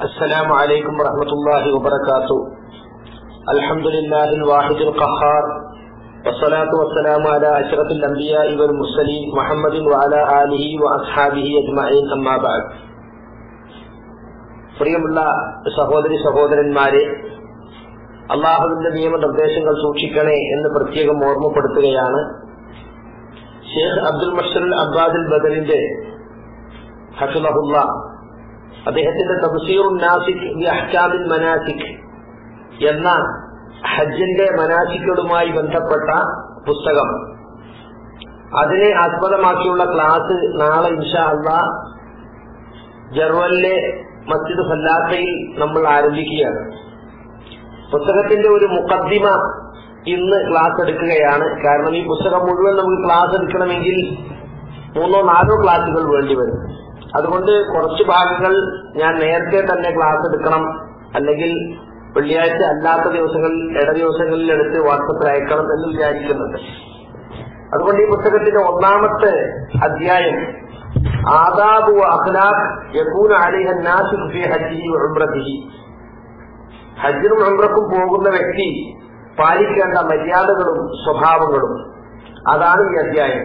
السلام عليكم ورحمة الله وبركاته الحمد لله الواحد القهار والصلاة والسلام على أشرف الأنبياء والمرسلين محمد وعلى آله وأصحابه أجمعين أما بعد പ്രിയമുള്ള സഹോദരി സഹോദരന്മാരെ അള്ളാഹുവിന്റെ നിയമനിർദ്ദേശങ്ങൾ സൂക്ഷിക്കണേ എന്ന് പ്രത്യേകം ഓർമ്മപ്പെടുത്തുകയാണ് ഷേഖ് അബ്ദുൽ മഷറുൽ അബ്ബാദുൽ ബദലിന്റെ ഹഫിളഹുല്ല അദ്ദേഹത്തിന്റെ തബ്സീറുൻ നാസിക് ബി അഹ്കാമിൽ മനാസിക് എന്ന ഹജ്ജിന്റെ മനാസിക്കുകളുമായി ബന്ധപ്പെട്ട പുസ്തകം അതിനെ ആസ്പദമാക്കിയുള്ള ക്ലാസ് നാളെ ഇൻഷാ അള്ളാ ജർവലിലെ മസ്ജിദ് ഫല്ലാത്തയിൽ നമ്മൾ ആരംഭിക്കുകയാണ് പുസ്തകത്തിന്റെ ഒരു മുഖദ്ദിമ ഇന്ന് ക്ലാസ് എടുക്കുകയാണ് കാരണം ഈ പുസ്തകം മുഴുവൻ നമുക്ക് ക്ലാസ് എടുക്കണമെങ്കിൽ മൂന്നോ നാലോ ക്ലാസുകൾ വേണ്ടി വരും അതുകൊണ്ട് കുറച്ച് ഭാഗങ്ങൾ ഞാൻ നേരത്തെ തന്നെ ക്ലാസ് എടുക്കണം അല്ലെങ്കിൽ വെള്ളിയാഴ്ച അല്ലാത്ത ദിവസങ്ങളിൽ ഇട ദിവസങ്ങളിൽ എടുത്ത് വാട്സപ്പിൽ അയക്കണം എന്ന് വിചാരിക്കുന്നുണ്ട് അതുകൊണ്ട് ഈ പുസ്തകത്തിന്റെ ഒന്നാമത്തെ അധ്യായം ആദാബു അഖ്ലാഖ് യകൂന അലൈഹ നാസിഖ് ഫി ഹജ്ജിഹി വ ഉംറതിഹി ഹജ്ജിനും ഉംറക്കും പോകുന്ന വ്യക്തി പാലിക്കേണ്ട മര്യാദകളും സ്വഭാവങ്ങളും അതാണ് ഈ അധ്യായം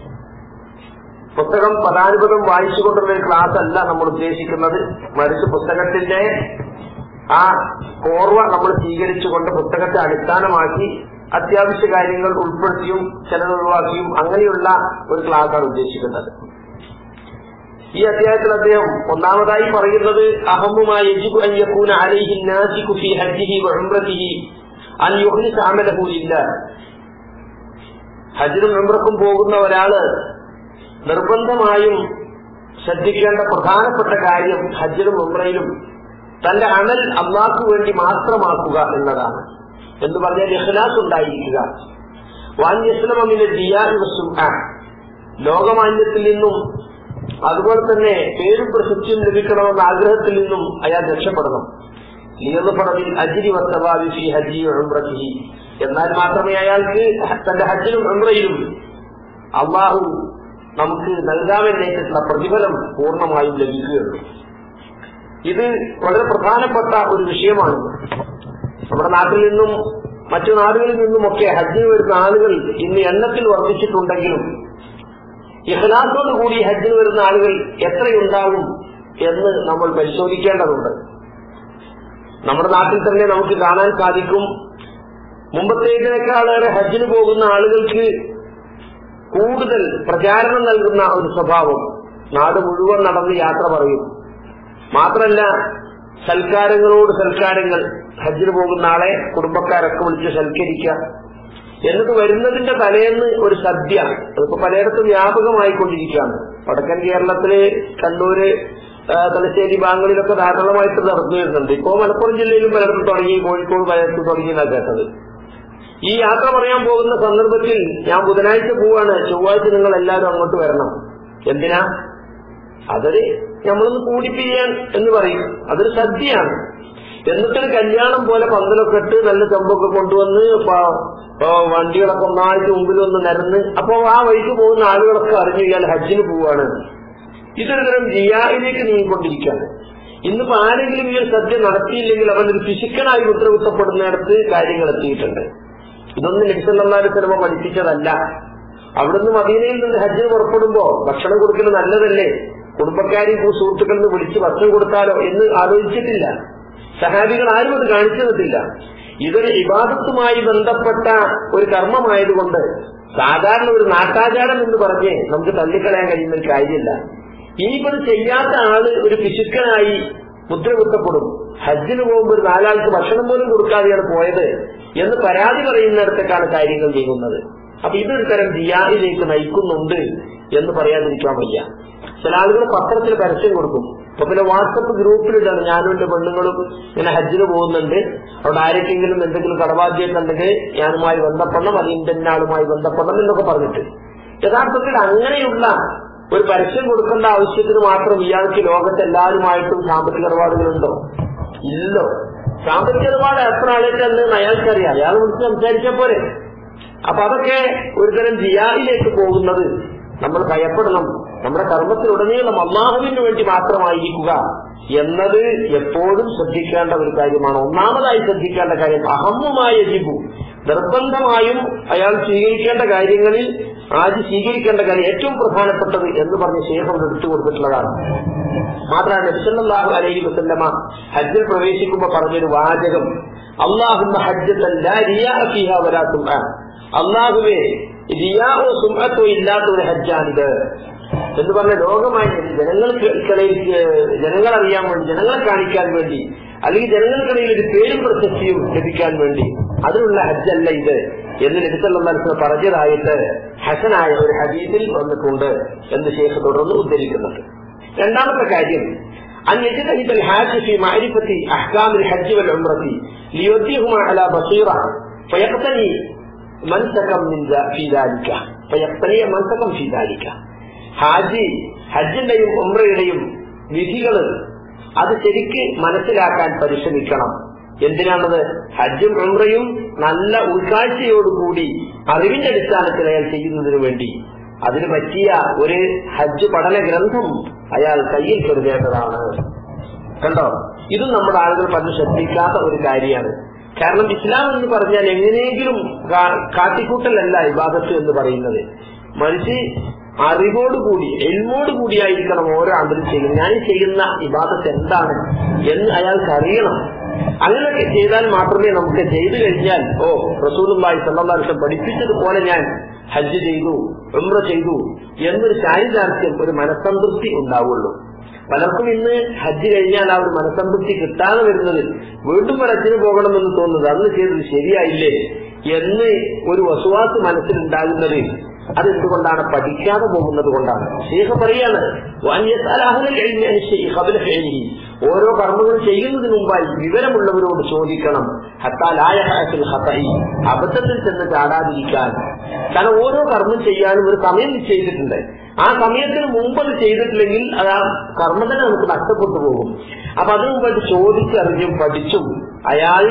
പുസ്തകം പദാനുപദം വായിച്ചുകൊണ്ടുള്ള ഒരു ക്ലാസ് അല്ല നമ്മൾ ഉദ്ദേശിക്കുന്നത് മറിച്ച് പുസ്തകത്തിന്റെ ആ ഓർവ നമ്മൾ സ്വീകരിച്ചുകൊണ്ട് പുസ്തകത്തെ അടിസ്ഥാനമാക്കി അത്യാവശ്യ കാര്യങ്ങൾ ഉൾപ്പെടുത്തിയും ചിലത് ഒഴിവാക്കിയും അങ്ങനെയുള്ള ഒരു ക്ലാസ്സാണ് ഉദ്ദേശിക്കുന്നത് ഈ അധ്യായത്തിൽ അദ്ദേഹം ഒന്നാമതായി പറയുന്നത് അഹമ്മുമായ യജിബു അൻ യകൂന അലൈഹി നാസിഖു ഫീ ഹജ്ജിഹി വ ഉംറതിഹി അൻ യുഖ്ലിസ അമലഹു ലില്ലാഹ് ഹജ്ജിനും ഉംറക്കും പോകുന്ന ഒരാള് നിർബന്ധമായും ശ്രദ്ധിക്കേണ്ട പ്രധാനപ്പെട്ട കാര്യം ഹജ്ജിലും ഉംറയിലും തന്റെ അമൽ അള്ളാഹ്ക്ക് വേണ്ടി മാത്രമാക്കുക എന്നതാണ് എന്ന് പറഞ്ഞാൽ ഇഖ്ലാസ് ഉണ്ടായിരിക്കുക വാന്യസ്ലമിന്റെ ജിയാൽ ലോകമാന്യത്തിൽ നിന്നും അതുപോലെ തന്നെ പേരും പ്രശസ്തിയും ലഭിക്കണമെന്ന ആഗ്രഹത്തിൽ നിന്നും അയാൾ രക്ഷപ്പെടണം നിയമപ്പടവിൽ അജിരി വസ്തവാദി ഫി ഹജ്ജി ഉംറഹി എന്നാൽ മാത്രമേ അയാൾക്ക് തന്റെ ഹജ്ജിലും ഉംറയിലും അള്ളാഹു നമുക്ക് നൽകാമെന്നേറ്റിട്ടുള്ള പ്രതിഫലം പൂർണ്ണമായും ലഭിക്കുകയുള്ളൂ ഇത് വളരെ പ്രധാനപ്പെട്ട ഒരു വിഷയമാണ് നമ്മുടെ നാട്ടിൽ നിന്നും മറ്റു നാടുകളിൽ നിന്നുമൊക്കെ ഹജ്ജിന് വരുന്ന ആളുകൾ ഇന്ന് എണ്ണത്തിൽ വർദ്ധിച്ചിട്ടുണ്ടെങ്കിലും ഇഹ്ലാസോട് കൂടി ഹജ്ജിന് വരുന്ന ആളുകൾ എത്രയുണ്ടാകും എന്ന് നമ്മൾ പരിശോധിക്കേണ്ടതുണ്ട് നമ്മുടെ നാട്ടിൽ തന്നെ നമുക്ക് കാണാൻ സാധിക്കും മുമ്പത്തേതിനേക്കാളേറെ ഹജ്ജിന് പോകുന്ന ആളുകൾക്ക് കൂടുതൽ പ്രചാരണം നൽകുന്ന ഒരു സ്വഭാവം നാട് മുഴുവൻ നടന്ന് യാത്ര പറയും മാത്രമല്ല സൽക്കാരങ്ങളോട് സൽക്കാരങ്ങൾ ഹജ്ജിന് പോകുന്ന ആളെ കുടുംബക്കാരൊക്കെ വിളിച്ച് സൽക്കരിക്കുക എന്നിട്ട് വരുന്നതിന്റെ തലേന്ന് ഒരു സദ്യ അതിപ്പോ പലയിടത്തും വ്യാപകമായിക്കൊണ്ടിരിക്കുകയാണ് വടക്കൻ കേരളത്തില് കണ്ണൂര് തലശ്ശേരി ഭാഗങ്ങളിലൊക്കെ ധാരാളമായിട്ട് നടന്നു വരുന്നുണ്ട് ഇപ്പോ മലപ്പുറം ജില്ലയിലും പലയിടത്തും തുടങ്ങി കോഴിക്കോട് പലയിടത്തും തുടങ്ങി എന്നാണ് കേട്ടത് ഈ യാത്ര പറയാൻ പോകുന്ന സന്ദർഭത്തിൽ ഞാൻ ബുധനാഴ്ച പോവാണ് ചൊവ്വാഴ്ച നിങ്ങൾ എല്ലാവരും അങ്ങോട്ട് വരണം എന്തിനാ അതൊരു നമ്മളൊന്ന് കൂടിപ്പിരിയാൻ എന്ന് പറയും അതൊരു സദ്യയാണ് എന്നിട്ടൊരു കല്യാണം പോലെ പന്തലൊക്കെ ഇട്ട് നല്ല ചെമ്പൊക്കെ കൊണ്ടുവന്ന് വണ്ടികളൊക്കെ ഒന്നായിട്ട് മുമ്പിൽ ഒന്ന് നിരന്ന് അപ്പോ ആ വഴിക്ക് പോകുന്ന ആളുകളൊക്കെ അറിഞ്ഞു ഇയാൾ ഹജ്ജിന് പോവാണ് ഇതൊരു തരം ജിയായിലേക്ക് നീങ്ങിക്കൊണ്ടിരിക്കുകയാണ് ഇന്നിപ്പോ ആരെങ്കിലും ഈ ഒരു സദ്യ നടത്തിയില്ലെങ്കിൽ അവനൊരു ഫിസിക്കലായി ഉത്തരവിത്തപ്പെടുന്നിടത്ത് കാര്യങ്ങൾ എത്തിയിട്ടുണ്ട് ഇതൊന്നും നബിസല്ലാഹു സിനിമ പഠിപ്പിച്ചതല്ല അവിടുന്ന് മദീനയിൽ നിന്ന് ഹജ്ജിന് പുറപ്പെടുമ്പോ ഭക്ഷണം കൊടുക്കുന്നത് നല്ലതല്ലേ കുടുംബക്കാരെയും സുഹൃത്തുക്കളിൽ നിന്ന് വിളിച്ച് ഭക്ഷണം കൊടുത്താലോ എന്ന് ആലോചിച്ചിട്ടില്ല സഹാബികൾ ആരും അത് കാണിച്ചു തന്നിട്ടില്ല ഇതൊരു ഇബാദത്തുമായി ബന്ധപ്പെട്ട ഒരു കർമ്മമായതുകൊണ്ട് സാധാരണ ഒരു നാട്ടാചാരം എന്ന് പറഞ്ഞ് നമുക്ക് തള്ളിക്കളയാൻ കഴിയുന്ന ഒരു കാര്യമില്ല ഇനിയിപ്പത് ചെയ്യാത്ത ആള് ഒരു പിശുക്കനായി മുദ്ര കുത്തപ്പെടും ഹജ്ജിന് പോകുമ്പോൾ ഒരു നാലാൾക്ക് ഭക്ഷണം പോലും കൊടുക്കാതെയാണ് പോയത് എന്ന് പരാതി പറയുന്നിടത്തേക്കാണ് കാര്യങ്ങൾ നീങ്ങുന്നത് അപ്പൊ ഇതൊരു തരം ജിയായിലേക്ക് നയിക്കുന്നുണ്ട് എന്ന് പറയാതിരിക്കാൻ വയ്യ ചില ആളുകൾ പത്രത്തിൽ പരസ്യം കൊടുക്കും അപ്പൊ പിന്നെ വാട്സപ്പ് ഗ്രൂപ്പിലിട്ടാണ് ഞാനും എന്റെ പെണ്ണുങ്ങളും ഇങ്ങനെ ഹജ്ജിന് പോകുന്നുണ്ട് അവിടെ ആരൊക്കെങ്കിലും എന്തെങ്കിലും കടബാധ്യത ഉണ്ടെങ്കിൽ ഞാനുമായി ബന്ധപ്പെടണം അല്ലെങ്കിൽ ഇന്ന ആളുമായി ബന്ധപ്പെടണം എന്നൊക്കെ പറഞ്ഞിട്ട് യഥാർത്ഥത്തിൽ അങ്ങനെയുള്ള ഒരു പരസ്യം കൊടുക്കേണ്ട ആവശ്യത്തിന് മാത്രം ഇയാൾക്ക് ലോകത്ത് എല്ലാവരുമായിട്ടും സാമ്പത്തിക ഇടപാടുകളുണ്ടോ ഇല്ലോ സാമ്പത്തിക ഇടപാട് എത്ര ആളേക്കെന്ന് അയാൾക്കറിയാം അയാൾ വിളിച്ച് സംസാരിച്ച പോലെ അപ്പൊ അതൊക്കെ ഒരുതരം ജിയായിലേക്ക് പോകുന്നത് നമ്മൾ ഭയപ്പെടണം നമ്മുടെ കർമ്മത്തിലുടനീളം അള്ളാഹുവിന് വേണ്ടി മാത്രമായിരിക്കുക എന്നത് എപ്പോഴും ശ്രദ്ധിക്കേണ്ട ഒരു കാര്യമാണ് ഒന്നാമതായി ശ്രദ്ധിക്കേണ്ട കാര്യം അഹമ്മുമായ ജിബു നിർബന്ധമായും അയാൾ സ്വീകരിക്കേണ്ട കാര്യങ്ങളിൽ ആദ്യം സ്വീകരിക്കേണ്ട കാര്യം ഏറ്റവും പ്രധാനപ്പെട്ടത് എന്ന് പറഞ്ഞ് ശേഷം എടുത്തു കൊടുത്തിട്ടുള്ളതാണ് മാത്രമല്ല നബിസല്ലാഹു അലൈഹി വസല്ലമ ഹജ്ജിൽ പ്രവേശിക്കുമ്പോൾ പറഞ്ഞൊരു വാചകം അള്ളാഹുമ്മ ഹജ്ജത്തല്ല അള്ളാഹുവേ റിയാവോ സുമത്തോ ഇല്ലാത്ത ഒരു ഹജ്ജാണിത് എന്ന് പറഞ്ഞ ലോകമായി ജനങ്ങൾക്കിടയിൽ ജനങ്ങൾ അറിയാൻ വേണ്ടി ജനങ്ങളെ കാണിക്കാൻ വേണ്ടി അല്ലെങ്കിൽ ജനങ്ങൾക്കിടയിൽ ഒരു പേരും പ്രശസ്തിയും ലഭിക്കാൻ വേണ്ടി അതിനുള്ള ഹജ്ജല്ല ഇത് എന്ന് നബിസല്ലാസ് പറഞ്ഞതായിട്ട് ഹസനായ ഒരു ഹദീസിൽ വന്നിട്ടുണ്ട് എന്ന് ശേഷം തുടർന്ന് ഉദ്ധരിക്കുന്നുണ്ട് രണ്ടാമത്തെ കാര്യം أن يجتهد الحاج في معرفة أحكام الحج والعمرة ليوديهما على بصيرة فيقتني منسكا من في ذلك فيقتني منسكا في ذلك ഹാജി ഹജ്ജിന്റെയും ഉമ്രയുടെയും വിധികൾ അത് ശരിക്ക് മനസ്സിലാക്കാൻ പരിശ്രമിക്കണം എന്തിനാണത് ഹജ്ജും ഉമ്രയും നല്ല ഉൾക്കാഴ്ചയോടുകൂടി അറിവിന്റെ അടിസ്ഥാനത്തിൽ അയാൾ ചെയ്യുന്നതിന് വേണ്ടി അതിന് പറ്റിയ ഒരു ഹജ്ജ് പഠന ഗ്രന്ഥം അയാൾ കയ്യിൽ കരുതേണ്ടതാണ് കണ്ടോ ഇതും നമ്മുടെ ആളുകൾ പലരും ശ്രദ്ധിക്കാത്ത ഒരു കാര്യമാണ് കാരണം ഇസ്ലാം എന്ന് പറഞ്ഞാൽ എങ്ങനെയെങ്കിലും കാട്ടിക്കൂട്ടലല്ല ഇബാദത്ത് എന്ന് പറയുന്നത് മറിച്ച് അറിവോടുകൂടി എൽമോട് കൂടിയായിരിക്കണം ഓരോ അമലും ചെയ്യുന്നത് ഞാൻ ചെയ്യുന്ന ഇബാദത്ത് എന്താണ് എന്ന് അയാൾക്ക് അറിയണം അങ്ങനെയൊക്കെ ചെയ്താൽ മാത്രമേ നമുക്ക് ചെയ്തു കഴിഞ്ഞാൽ ഓ റസൂലുള്ളാഹി സല്ലല്ലാഹു അലൈഹി വസല്ലം പഠിപ്പിച്ചതുപോലെ ഞാൻ ഹജ്ജ് ചെയ്തു ഉംറ ചെയ്തു എന്നൊരു ചാരിതാർത്ഥ്യം ഒരു മനസ്സംതൃപ്തി ഉണ്ടാവുള്ളൂ പലർക്കും ഇന്ന് ഹജ്ജ് കഴിഞ്ഞാൽ ആ ഒരു മനസ്സംതൃപ്തി കിട്ടാതെ വരുന്നത് വീണ്ടും ഒരു ഹജ്ജിന് പോകണമെന്ന് തോന്നുന്നത് അന്ന് ചെയ്തത് ശരിയായില്ലേ എന്ന് ഒരു വസുവാസ് മനസ്സിലുണ്ടാകുന്നത് അതെന്തുകൊണ്ടാണ് പഠിക്കാതെ പോകുന്നത് കൊണ്ടാണ് ശേഖ പറയാണ് ഓരോ കർമ്മങ്ങളും ചെയ്യുന്നതിന് മുമ്പായി വിവരമുള്ളവരോട് ചോദിക്കണം ഹത്താലായ അബദ്ധത്തിൽ ചെന്ന് ചാടാതിരിക്കാൻ കാരണം ഓരോ കർമ്മം ചെയ്യാനും ഒരു സമയം നിശ്ചയിച്ചിട്ടുണ്ട് ആ സമയത്തിന് മുമ്പ് അത് ചെയ്തിട്ടില്ലെങ്കിൽ അത് ആ കർമ്മത്തിന് നമുക്ക് നഷ്ടപ്പെട്ടു പോകും അപ്പൊ അതിനു മുമ്പായിട്ട് ചോദിച്ചറിഞ്ഞും പഠിച്ചും അയാൾ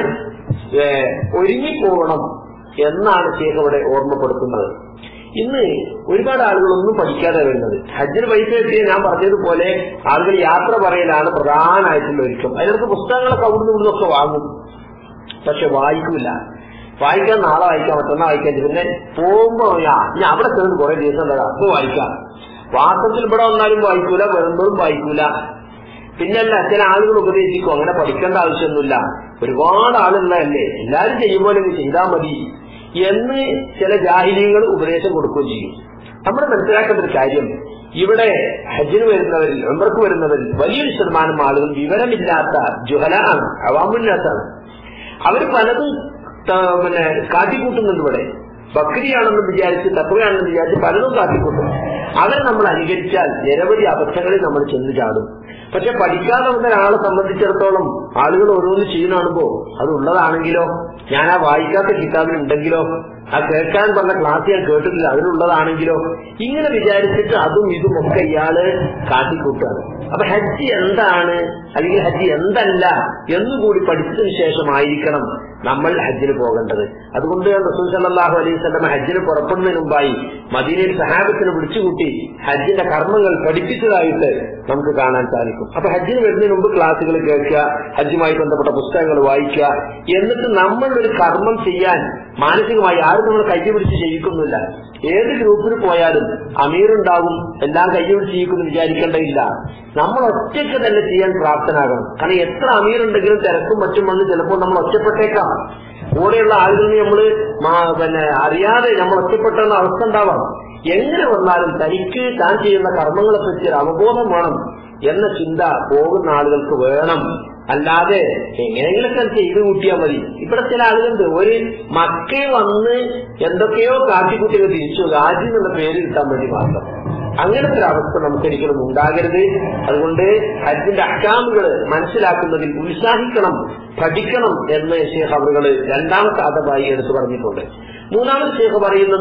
ഒരുങ്ങിപ്പോകണം എന്നാണ് ശേഖ ഇവിടെ ഓർമ്മപ്പെടുത്തുന്നത് ഇന്ന് ഒരുപാട് ആളുകളൊന്നും പഠിക്കാതെ വരുന്നത് ഹജ്ജിന് പൈസ കിട്ടിയ ഞാൻ പറഞ്ഞതുപോലെ ആളുകൾ യാത്ര പറയലാണ് പ്രധാനമായിട്ടുള്ള ഒരുക്കം അതിനകത്ത് പുസ്തകങ്ങളൊക്കെ അവിടുന്ന് ഇവിടുന്നൊക്കെ വാങ്ങും പക്ഷെ വായിക്കില്ല വായിക്കാൻ നാളെ വായിക്കാൻ മറ്റന്നാൾ വായിക്കാൻ പിന്നെ പോകുമ്പോ ഞാൻ അവിടെ ചെന്ന് കുറെ ദിവസം ഉണ്ടാകാം അപ്പൊ വായിക്കാം വാസത്തിൽ ഇവിടെ വന്നാലും വായിക്കൂല വരുമ്പോഴും വായിക്കൂല പിന്നല്ല ചില ആളുകൾ ഉപദേശിക്കും അങ്ങനെ പഠിക്കേണ്ട ആവശ്യമൊന്നുമില്ല ഒരുപാട് ആളുള്ളതല്ലേ എല്ലാരും ചെയ്യുമ്പോൾ ചെയ്താൽ മതി എന്ന് ചില ജാഹിര്യങ്ങൾ ഉപദേശം കൊടുക്കുകയും ചെയ്യും നമ്മൾ മനസ്സിലാക്കേണ്ട ഒരു കാര്യം ഇവിടെ ഹജ്ജിന് വരുന്നവരിൽ ഉംറക്ക് വരുന്നവരിൽ വലിയൊരു ശതമാനം ആളുകൾ വിവരമില്ലാത്ത ജുഹല ആണ് അവാമുല്ലാത്താണ് അവർ പലതും പിന്നെ കാട്ടിക്കൂട്ടുന്നുണ്ട് ഇവിടെ ബക്രിയാണെന്ന് വിചാരിച്ച് തത്വയാണെന്ന് വിചാരിച്ച് പലതും കാട്ടിക്കൂട്ടും അവരെ നമ്മൾ അനുകരിച്ചാൽ നിരവധി അബദ്ധങ്ങളിൽ നമ്മൾ ചെന്ന് ചാടും പക്ഷെ പഠിക്കാതെ വന്ന ഒരാളെ സംബന്ധിച്ചിടത്തോളം ആളുകൾ ഓരോന്ന് ചെയ്യുന്നാണുമ്പോ അത് ഉള്ളതാണെങ്കിലോ ഞാൻ ആ വായിക്കാത്ത കിതാബിൽ ഉണ്ടെങ്കിലോ ആ കേൾക്കാൻ പറഞ്ഞ ക്ലാസ് ഞാൻ കേട്ടിട്ടില്ല അതിലുള്ളതാണെങ്കിലോ ഇങ്ങനെ വിചാരിച്ചിട്ട് അതും ഇതും ഒക്കെ ഇയാള് കാട്ടിക്കൂട്ടുകയാണ് അപ്പൊ ഹജ്ജ് എന്താണ് അല്ലെങ്കിൽ ഹജ്ജ് എന്തല്ല എന്നുകൂടി പഠിച്ചതിന് ശേഷമായിരിക്കണം നമ്മൾ ഹജ്ജിന് പോകേണ്ടത് അതുകൊണ്ട് റസൂൽ സല്ലാഹു അലൈഹി സ്വലം ഹജ്ജിന് പുറപ്പെടുന്നതിന് മുമ്പായി മദീനയിൽ സഹാബത്തിന് വിളിച്ചുകൂട്ടി ഹജ്ജിന്റെ കർമ്മങ്ങൾ പഠിപ്പിച്ചതായിട്ട് നമുക്ക് കാണാൻ സാധിക്കും അപ്പൊ ഹജ്ജിന് വരുന്നതിന് മുമ്പ് ക്ലാസ്സുകൾ കേൾക്കുക ഹജ്ജുമായി ബന്ധപ്പെട്ട പുസ്തകങ്ങൾ വായിക്കുക എന്നിട്ട് നമ്മൾ ഒരു കർമ്മം ചെയ്യാൻ മാനസികമായി ആരും നമ്മൾ കൈപിടിച്ച് ചെയ്യിക്കുന്നില്ല ഏത് ഗ്രൂപ്പിൽ പോയാലും അമീറുണ്ടാകും എല്ലാം കൈപിടിച്ച് ചെയ്യിക്കുന്നു വിചാരിക്കേണ്ടതില്ല നമ്മൾ ഒറ്റയ്ക്ക് തന്നെ ചെയ്യാൻ പ്രാപ്തനാകണം കാരണം എത്ര അമീറുണ്ടെങ്കിലും തിരക്കും മറ്റും വന്ന് ചിലപ്പോൾ നമ്മൾ ഒറ്റപ്പെട്ടേക്കാം കൂടെയുള്ള ആളുകളിൽ നമ്മൾ പിന്നെ അറിയാതെ നമ്മൾ ഒറ്റപ്പെട്ടെന്ന അവസ്ഥ ഉണ്ടാവാം എങ്ങനെ വന്നാലും തനിക്ക് താൻ ചെയ്യുന്ന കർമ്മങ്ങളെ പറ്റി ഒരു അവബോധം വേണം എന്ന ചിന്ത പോകുന്ന ആളുകൾക്ക് വേണം അല്ലാതെ എങ്ങനെയെങ്കിലൊക്കെ ചെയ്തു കൂട്ടിയാൽ മതി ഇവിടെ ചില ആളുകളുണ്ട് ഒരു മക്കയെ വന്ന് എന്തൊക്കെയോ കാട്ടിക്കുട്ടികൾ തിരിച്ചു രാജി എന്നുള്ള പേര് കിട്ടാൻ വേണ്ടി മാത്രം അങ്ങനത്തെ ഒരു അവസ്ഥ നമുക്കൊരിക്കലും ഉണ്ടാകരുത് അതുകൊണ്ട് ഹജ്ജിന്റെ അക്കാമുകൾ മനസ്സിലാക്കുന്നതിൽ ഉത്സാഹിക്കണം പഠിക്കണം എന്ന് ഷേഖ് അവറുകൾ രണ്ടാമത്തെ അതമായി എടുത്തു പറഞ്ഞിട്ടുണ്ട് മൂന്നാമത് ഷേഖ് പറയുന്നത്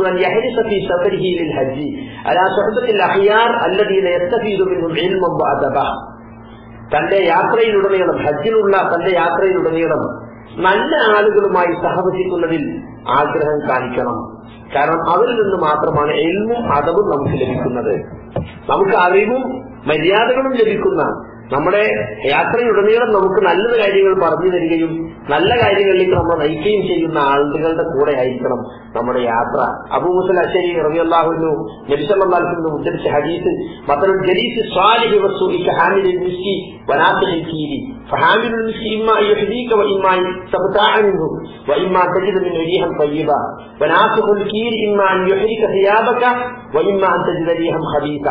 ഹജ്ജി അലാ സ്വഹബത്തിൽ അഹിയാർ അല്ലദീന യസ്തഫീദു മിൻഹും ഇൽമം വഅദബ തന്റെ യാത്രയിലുടനീളം ഹജ്ജിനുള്ള തന്റെ യാത്രയിലുടനീളം നല്ല ആളുകളുമായി സഹവസിക്കുന്നതിൽ ആഗ്രഹം കാണിക്കണം കാരണം അവരിൽ നിന്ന് മാത്രമാണ് എൽമും അതവും നമുക്ക് ലഭിക്കുന്നത് നമുക്ക് അറിവും മര്യാദകളും ലഭിക്കുന്ന നമ്മുടെ യാത്രയുടനീളം നമുക്ക് നല്ല കാര്യങ്ങൾ പറഞ്ഞു തരികയും നല്ല കാര്യങ്ങളിലേക്ക് നമ്മൾ നയിക്കുകയും ചെയ്യുന്ന ആളുകളുടെ കൂടെ ആയിരിക്കണം നമ്മുടെ യാത്ര അബൂമുസൽ അശരി റബിയല്ലാഹുന്നു നബിസല്ലാഹുന്നു ഉദ്ധരിച്ച ഹദീസ് മത്തലുൽ ജലീസ് സ്വാലിഹി വസ്തുലിക്ക് ഹാമിലിൽ മിസ്കി വനാത്തിൽ കീരി فحامل المسك إما أن يحذيك وإما أن تبتاع منه وإما أن تجد من ريحا طيبا وناسخ الكير إما أن يحرك ثيابك وإما أن تجد ريحا خبيثا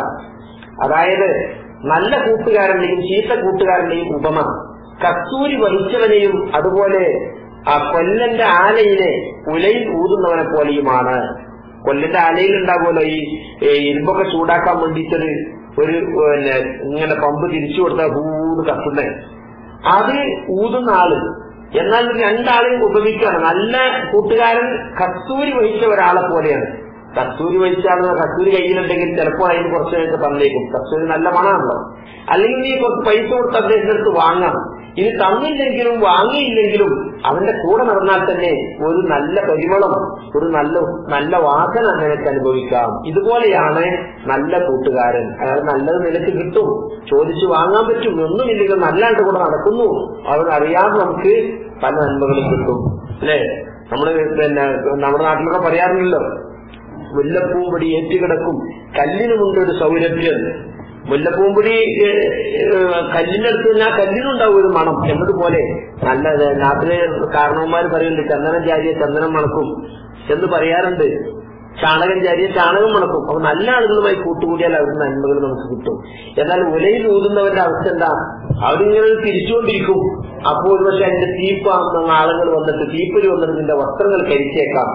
അതായത് നല്ല കൂട്ടുകാരന്റെയും ചീത്ത കൂട്ടുകാരന്റെയും ഉപമ കസ്തൂരി വഹിച്ചവനെയും അതുപോലെ ആ കൊല്ലന്റെ ആലയിലെ ഉലയിൽ ഊതുന്നവനെ പോലെയുമാണ് കൊല്ലന്റെ ആലയിൽ ഉണ്ടാകുമല്ലോ ഈ ഏ, ഇരുമ്പൊക്കെ ചൂടാക്കാൻ വേണ്ടിയിട്ടൊരു ഒരു പിന്നെ ഇങ്ങനെ പമ്പ് തിരിച്ചു കൊടുത്താൽ ഭൂന്ന് കത്തുന്നേ അത് ഊതുന്ന ആള് എന്നാൽ രണ്ടാളെയും ഉപമിക്കുകയാണ് നല്ല കൂട്ടുകാരൻ കസ്തൂരി വഹിച്ച ഒരാളെ പോലെയാണ് കസ്തൂരി വഹിച്ചാൽ കസ്തൂരി കയ്യിലുണ്ടെങ്കിൽ ചിലപ്പോൾ അതിന് കുറച്ച് കഴിഞ്ഞ് തന്നേക്കും കസ്തൂരി നല്ല മണമാണല്ലോ അല്ലെങ്കിൽ നീ കുറച്ച് പൈസ കൊടുത്ത് അദ്ദേഹത്തിന്റെ അടുത്ത് വാങ്ങാം ഇത് തന്നില്ലെങ്കിലും വാങ്ങിയില്ലെങ്കിലും അവന്റെ കൂടെ നടന്നാൽ തന്നെ ഒരു നല്ല പരിമളം ഒരു നല്ല നല്ല വാസന നിനക്ക് അനുഭവിക്കാം ഇതുപോലെയാണ് നല്ല കൂട്ടുകാരൻ അയാൾ നല്ലത് നിനക്ക് കിട്ടും ചോദിച്ചു വാങ്ങാൻ പറ്റും ഒന്നുമില്ലെങ്കിൽ നല്ലാണ്ട് കൂടെ നടക്കുന്നു അവർ അറിയാതെ നമുക്ക് പല നന്മകളും കിട്ടും അല്ലേ നമ്മള് പിന്നെ നമ്മുടെ നാട്ടിലൊക്കെ പറയാറുണ്ടല്ലോ മുല്ലപ്പൂമ്പടി ഏറ്റുകിടക്കും കല്ലിനുമുണ്ട് ഒരു സൗരഭ്യം മുല്ലപ്പൂമ്പടി ഏഹ്, ഏഹ്, കല്ലിന്റെ അടുത്ത് നിന്നാൽ കല്ലിനുണ്ടാവും ഒരു മണം എന്നതുപോലെ നല്ല നാട്ടിലെ കാരണവന്മാർ പറയുന്നുണ്ട് ചന്ദനം ജാരിയെ ചന്ദനം മണക്കും എന്ന് പറയാറുണ്ട് ചാണകം ജാരിയെ ചാണകം മണക്കും അപ്പൊ നല്ല ആളുകളുമായി കൂട്ടുകൂടിയാൽ അവരുടെ നന്മകൾ നമുക്ക് കിട്ടും എന്നാൽ ഉലയിൽ ഊതുന്നവരുടെ അവസ്ഥ എന്താ അവരിങ്ങനെ തിരിച്ചുകൊണ്ടിരിക്കും അപ്പോൾ ഒരുപക്ഷെ അതിന്റെ തീപ്പാകുന്ന ആളുകൾ വന്നിട്ട് തീപ്പൊരി വന്നിട്ട് നിന്റെ വസ്ത്രങ്ങൾ കരിച്ചേക്കാം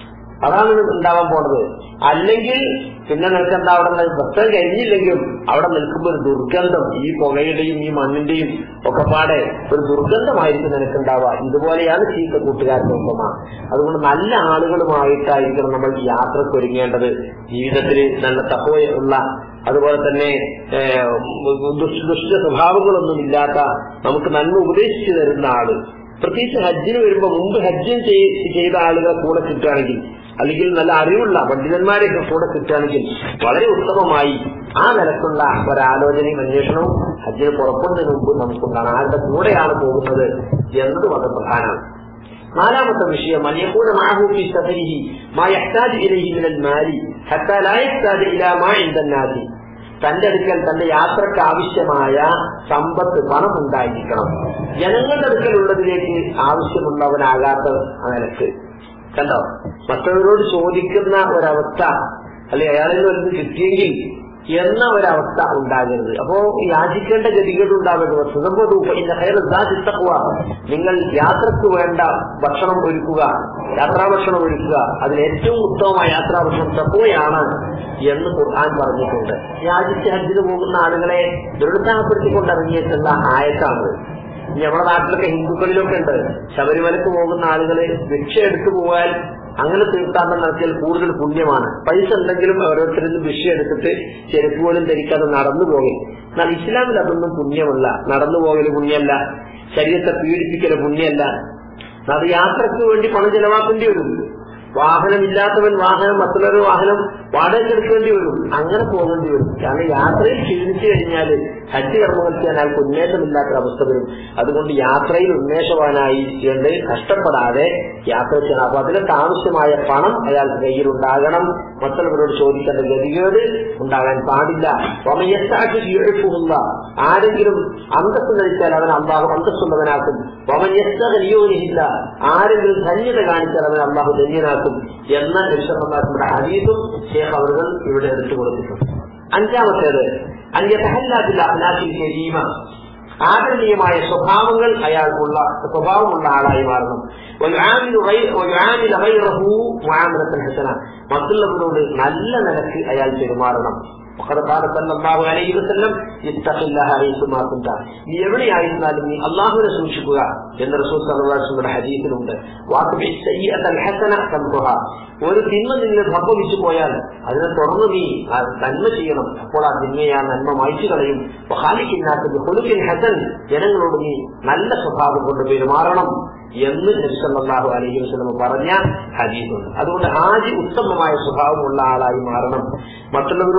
അതാണ് ഉണ്ടാവാൻ പോണത് അല്ലെങ്കിൽ പിന്നെ നിനക്ക് എന്താ അവിടെ നിന്ന് വസ്ത്രം കഴിഞ്ഞില്ലെങ്കിലും അവിടെ നിൽക്കുമ്പോൾ ഒരു ദുർഗന്ധം ഈ പുകയുടെയും ഈ മണ്ണിന്റെയും ഒക്കെ പാടെ ഒരു ദുർഗന്ധമായിരിക്കും നിനക്കുണ്ടാവുക ഇതുപോലെയാണ് ചീത്ത കൂട്ടുകാരുടെ ഉപമ അതുകൊണ്ട് നല്ല ആളുകളുമായിട്ടായിരിക്കണം നമ്മൾ യാത്രക്ക് ഒരുങ്ങേണ്ടത് ജീവിതത്തിൽ നല്ല തഹോയുള്ള അതുപോലെ തന്നെ ഏഹ്, ദുഷ്ട ദുഷ്ട സ്വഭാവങ്ങളൊന്നും ഇല്ലാത്ത നമുക്ക് നന്മ ഉപദേശിച്ചു തരുന്ന ആള് പ്രത്യേകിച്ച് ഹജ്ജിന് വരുമ്പോ മുമ്പ് ഹജ്ജും ചെയ്- ചെയ്ത ആളുകളെ കൂടെ കിട്ടുകയാണെങ്കിൽ അല്ലെങ്കിൽ നല്ല അറിവുള്ള പണ്ഡിതന്മാരെയൊക്കെ കൂടെ കിട്ടുകയാണെങ്കിൽ വളരെ ഉത്തമമായി ആ നിലക്കുള്ള ഒരാലോചനയും അന്വേഷണവും ഹജ്ജിന് പുറപ്പെടുന്നതിന് മുമ്പ് നമുക്കുണ്ടാണ് ആരുടെ കൂടെയാണ് പോകുന്നത് എന്നത് വളരെ പ്രധാനമാണ് നാലാമത്തെ വിഷയം അന്യക്കൂടെ മാഹൂഫി സഫരിഹി മാ യഹ്താജ് ഇലൈഹി മിനൽ മാലി ഹത്താ ലാ യഹ്താജ് ഇലാ മാ ഇൻദന്നാസി തന്റെ അടുക്കൽ തന്റെ യാത്രക്ക് ആവശ്യമായ സമ്പത്ത് പണം ഉണ്ടായിരിക്കണം ജനങ്ങളുടെ അടുക്കലുള്ളതിലേക്ക് ആവശ്യമുള്ളവനാകാത്ത നിലക്ക് കണ്ടോ മറ്റവരോട് ചോദിക്കുന്ന ഒരവസ്ഥ അല്ലെ അയാളിൽ വലുത് കിട്ടിയെങ്കിൽ എന്ന ഒരവസ്ഥ ഉണ്ടാകരുത് അപ്പോ യാചിക്കേണ്ട ഗതികേട് ഉണ്ടാകരുത് സുഖബോധവും ഇന്ന ഹൈറദ്ദാചിത്തക്കുക നിങ്ങൾ യാത്രക്ക് വേണ്ട ഭക്ഷണം ഒരുക്കുക യാത്രാഭക്ഷണം ഒരുക്കുക അതിൽ ഏറ്റവും ഉത്തമമായ യാത്രാഭക്ഷണം തപ്പുകയാണ് എന്ന് ഖുർആൻ പറഞ്ഞിട്ടുണ്ട് യാചിച്ച് ഹജ്ജിന് പോകുന്ന ആളുകളെ ദൃഢത്താപ്പെടുത്തിക്കൊണ്ട് ഇറങ്ങിയിട്ടുള്ള ആയത്താണ് ഇനി നമ്മുടെ നാട്ടിലൊക്കെ ഹിന്ദുക്കളിലൊക്കെ ഉണ്ട് ശബരിമലക്ക് പോകുന്ന ആളുകള് ഭിക്ഷ എടുത്തു പോയാൽ അങ്ങനെ തീർത്ഥാടനം നടത്തിയാൽ കൂടുതൽ പുണ്യമാണ് പൈസ ഉണ്ടെങ്കിലും ഓരോരുത്തരിൽ നിന്ന് ഭിക്ഷ എടുത്തിട്ട് ചെരുപ്പ് പോലും ധരിക്കാതെ നടന്നു പോകും എന്നാൽ ഇസ്ലാമിൽ അതൊന്നും പുണ്യമല്ല നടന്നു പോകല് പുണ്യമല്ല ശരീരത്തെ പീഡിപ്പിക്കല് പുണ്യമല്ല അത് യാത്രക്ക് വേണ്ടി പണം ചെലവാക്കേണ്ടി വരും വാഹനമില്ലാത്തവൻ വാഹനം മറ്റുള്ളൊരു വാഹനം വാടകയ്ക്ക് എടുക്കേണ്ടി വരും അങ്ങനെ പോകേണ്ടി വരും കാരണം യാത്രയിൽ ക്ഷീണിച്ചു കഴിഞ്ഞാൽ ഹജ്ജ് കർമ്മങ്ങൾ ചെയ്യാൻ അയാൾക്ക് ഉന്മേഷമില്ലാത്ത അവസ്ഥ വരും അതുകൊണ്ട് യാത്രയിൽ ഉന്മേഷവാനായി കൊണ്ട് കഷ്ടപ്പെടാതെ യാത്ര ചെയ്യണം അപ്പൊ അതിനൊക്കെ ആവശ്യമായ പണം അയാൾക്ക് കയ്യിലുണ്ടാകണം മറ്റുള്ളവരോട് ചോദിക്കേണ്ട ഗതികേട് ഉണ്ടാകാൻ പാടില്ല വമയസ്സാക്കി കീഴ്പ്പുള്ള ആരെങ്കിലും അന്തസ് കഴിച്ചാൽ അവൻ അള്ളാഹു അന്തസ്സുള്ളവനാക്കും വമയസ്സകനിയോനില്ല ആരെങ്കിലും ധന്യത കാണിച്ചാൽ അവൻ അള്ളാഹു ധന്യനാക്കും എന്ന നിമിഷങ്ങളുടെ ഹദീസും ഷേഖ് അവർ ഇവിടെ എടുത്തു കൊടുത്തിട്ടുണ്ട് അഞ്ചാമത്തേത് അന്യതഹല്ലാത്തില്ല അഹ്ലാത്തിൽ കരീമ ആദരണീയമായ സ്വഭാവങ്ങൾ അയാൾക്കുള്ള സ്വഭാവമുള്ള ആളായി മാറണം ويعامل غير ويعامل غيره معاملة حسنة മറ്റുള്ളവരോട് നല്ല നിലക്ക് അയാൾ പെരുമാറണം وقد قال صلى الله عليه وسلم اتق الله حيثما كنت നീ എവിടെയായിരുന്നാലും നീ അള്ളാഹുവിനെ സൂക്ഷിക്കുക എന്ന് റസൂൽ സല്ലല്ലാഹു ഹദീസിലുണ്ട് വാക്കുബി സയ്യിഅത്തൽ ഹസന തംഹുഹ ഒരു തിന്മ നിങ്ങൾ സംഭവിച്ചു പോയാൽ അതിനെ തുടർന്ന് നീ ആ നന്മ ചെയ്യണം അപ്പോൾ ആ തിന്മയെ ആ നന്മ മായ്ച്ചു കളയും വഹാലിക്കിന്നാത്ത ഹുലുക്കിൻ ഹസൻ ജനങ്ങളോട് നീ നല്ല സ്വഭാവം കൊണ്ട് പെരുമാറണം എന്ന് നബിസല്ലാഹു അലൈഹി വസ്ലം പറഞ്ഞ ഹദീസുണ്ട് അതുകൊണ്ട് ഹാജി ഉത്തമമായ സ്വഭാവമുള്ള ആളായി മാറണം മറ്റുള്ളവരോട് നന്നായി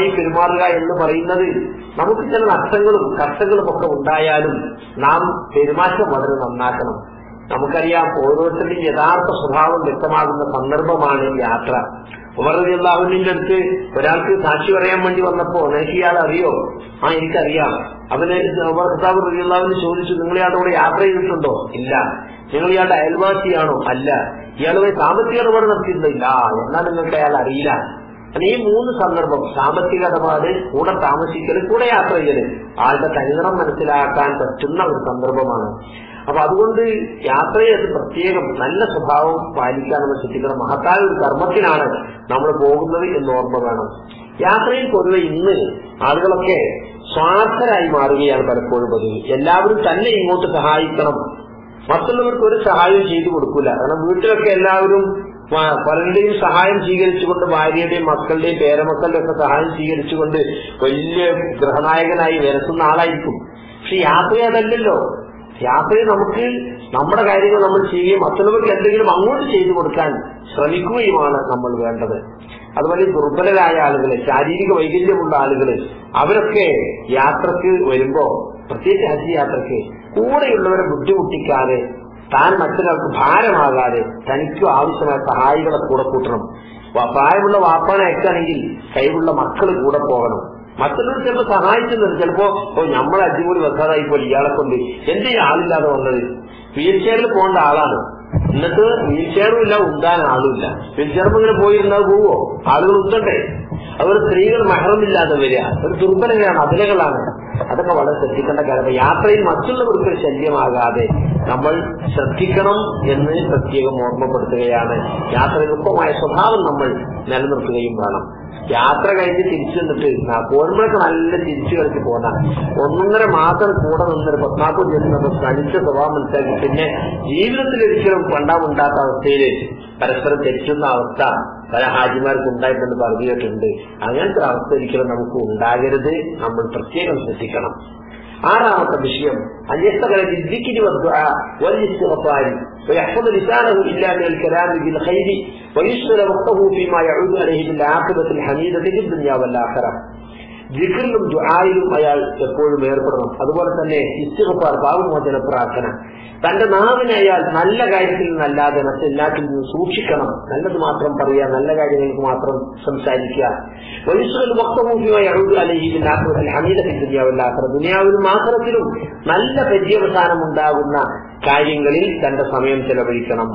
നന്നായി പെരുമാറുക എന്ന് പറയുന്നത് നമുക്ക് ചില നഷ്ടങ്ങളും കഷ്ടങ്ങളും ഒക്കെ ഉണ്ടായാലും നാം പെരുമാറ്റം വളരെ നന്നാക്കണം നമുക്കറിയാം ഓരോരുത്തരുടെയും യഥാർത്ഥ സ്വഭാവം വ്യക്തമാകുന്ന സന്ദർഭമാണ് യാത്ര ഉമർദിയുള്ളാഹുവിന്റെ അടുത്ത് ഒരാൾക്ക് സാക്ഷി പറയാൻ വേണ്ടി വന്നപ്പോ നിനക്ക് ഇയാൾ അറിയോ ആ എനിക്കറിയാം അവന് ഉമർ ഖത്താബ് റബിയുള്ളാവിന് ചോദിച്ചു നിങ്ങൾ ഇയാളുടെ കൂടെ യാത്ര ചെയ്തിട്ടുണ്ടോ ഇല്ല നിങ്ങൾ ഇയാളുടെ അയൽവാസിയാണോ അല്ല ഇയാളുമായി സാമ്പത്തിക ഇടപാട് നടത്തിയിട്ടുണ്ടോ ഇല്ല എന്നാൽ നിങ്ങൾക്ക് അയാൾ അറിയില്ല അല്ല, ഈ മൂന്ന് സന്ദർഭം സാമ്പത്തിക ഇടപാട് കൂടെ താമസിക്കൽ കൂടെ യാത്ര ചെയ്യല് ആളുടെ തനിനിറം മനസ്സിലാക്കാൻ പറ്റുന്ന ഒരു സന്ദർഭമാണ് അപ്പൊ അതുകൊണ്ട് യാത്ര ചെയ്ത് പ്രത്യേകം നല്ല സ്വഭാവം പാലിക്കാൻ നമ്മൾ ശ്രദ്ധിക്കണം മഹത്തായ ഒരു കർമ്മത്തിനാണ് നമ്മൾ പോകുന്നത് എന്ന് ഓർമ്മ വേണം യാത്രയിൽ പൊതുവെ ഇന്ന് ആളുകളൊക്കെ സ്വാർത്ഥരായി മാറുകയാണ് പലപ്പോഴും പതിവ് എല്ലാവരും തന്നെ ഇങ്ങോട്ട് സഹായിക്കണം മറ്റുള്ളവർക്ക് ഒരു സഹായം ചെയ്തു കൊടുക്കൂല കാരണം വീട്ടിലൊക്കെ എല്ലാവരും വ- പലരുടെയും സഹായം സ്വീകരിച്ചുകൊണ്ട് ഭാര്യയുടെയും മക്കളുടെയും പേരമക്കളുടെ ഒക്കെ സഹായം സ്വീകരിച്ചുകൊണ്ട് വലിയ ഗ്രഹനായകനായി വരത്തുന്ന ആളായിരിക്കും പക്ഷെ യാത്ര അതല്ലല്ലോ യാത്രയിൽ നമുക്ക് നമ്മുടെ കാര്യങ്ങൾ നമ്മൾ ചെയ്യുകയും മറ്റുള്ളവർക്ക് എന്തെങ്കിലും അങ്ങോട്ട് ചെയ്തു കൊടുക്കാൻ ശ്രമിക്കുകയുമാണ് നമ്മൾ വേണ്ടത് അതുപോലെ ഈ ദുർബലരായ ആളുകള് ശാരീരിക വൈകല്യമുള്ള ആളുകള് അവരൊക്കെ യാത്രക്ക് വരുമ്പോ പ്രത്യേകിച്ച് ഹജ്ജ് യാത്രക്ക് കൂടെയുള്ളവരെ ബുദ്ധിമുട്ടിക്കാതെ താൻ മറ്റൊരാൾക്ക് ഭാരമാകാതെ തനിക്കും ആവശ്യമായ സഹായികളെ കൂടെ കൂട്ടണം വ- പ്രായമുള്ള വാപ്പാനെ അയക്കുകയാണെങ്കിൽ കഴിവുള്ള മക്കൾ കൂടെ പോകണം മറ്റുള്ളവർ ചിലപ്പോൾ സഹായിക്കുന്നുണ്ട് ചിലപ്പോ ഓ നമ്മളെ അടിപൊളി വെക്കാതായി പോലെ ഇയാളെ കൊണ്ട് എന്റെ ഈ ആളില്ലാതെ വന്നത് വീൽ ചെയറിൽ പോകേണ്ട ആളാണ് എന്നിട്ട് വീൽ ചെയറും ഇല്ല ഉന്താൻ ആളുമില്ല വീൽ ചെയറും ഇങ്ങനെ പോയിരുന്നാൽ പോവോ ആളുകൾ ഉന്തണ്ടേ അതുപോലെ സ്ത്രീകൾ മഹറമില്ലാതെ വരിക ഒരു ദുർബലതയാണ് അതിലകളാണ് അതൊക്കെ വളരെ ശ്രദ്ധിക്കേണ്ട കാര്യം യാത്രയിൽ മറ്റുള്ളവർക്ക് ഒരു ശല്യമാകാതെ നമ്മൾ ശ്രദ്ധിക്കണം എന്ന് പ്രത്യേകം ഓർമ്മപ്പെടുത്തുകയാണ് യാത്ര എളുപ്പമായ സ്വഭാവം നമ്മൾ നിലനിർത്തുകയും വേണം യാത്ര കഴിഞ്ഞ് തിരിച്ചു നിന്നിട്ട് പോരുമ്പോഴൊക്കെ നല്ല തിരിച്ചു കളിച്ച് പോന്ന ഒന്നൊന്നര മാസം കൂടെ നിന്നൊരു പത്നാൽപ്പത് ദിവസം നമ്മൾ തനിച്ച സ്വഭാവം മനസ്സിലാക്കി പിന്നെ ജീവിതത്തിൽ ഒരിക്കലും കണ്ടാമുണ്ടാത്ത അവസ്ഥയിൽ പരസ്പരം തെറ്റുന്ന അവസ്ഥ പല ഹാജിമാർക്ക് ഉണ്ടായിട്ടെന്ന് പറഞ്ഞു കേട്ടിട്ടുണ്ട് അങ്ങനത്തെ ഒരു അവസ്ഥ ഒരിക്കലും നമുക്ക് ഉണ്ടാകരുത് നമ്മൾ പ്രത്യേകം ശ്രദ്ധിക്കണം ആറാമത്തെ വിഷയം أن يشتغل بالذكر والدعاء والاستغفار ويحفظ لسانه إلا من الكلام بالخير ويشغل وقته فيما يعود عليه بالعاقبة الحميدة في الدنيا والآخرة ജിക്റിലും ദുആയിലും അയാൾ എപ്പോഴും ഏർപ്പെടണം അതുപോലെ തന്നെ ഇസ്തിഗ്ഫാർ പാവമോചന പ്രാർത്ഥന തന്റെ നാവിനെ അയാൾ നല്ല കാര്യത്തിൽ നിന്നല്ലാതെ മറ്റെല്ലാത്തിൽ നിന്നും സൂക്ഷിക്കണം നല്ലത് മാത്രം പറയുക നല്ല കാര്യങ്ങൾക്ക് മാത്രം സംസാരിക്കുക വയസ്സുകൾ വക്തമൂല്യമായി ദുനിയാവിലും ആഖിറത്തിലും നല്ല പര്യവസാനം ഉണ്ടാകുന്ന കാര്യങ്ങളിൽ തന്റെ സമയം ചെലവഴിക്കണം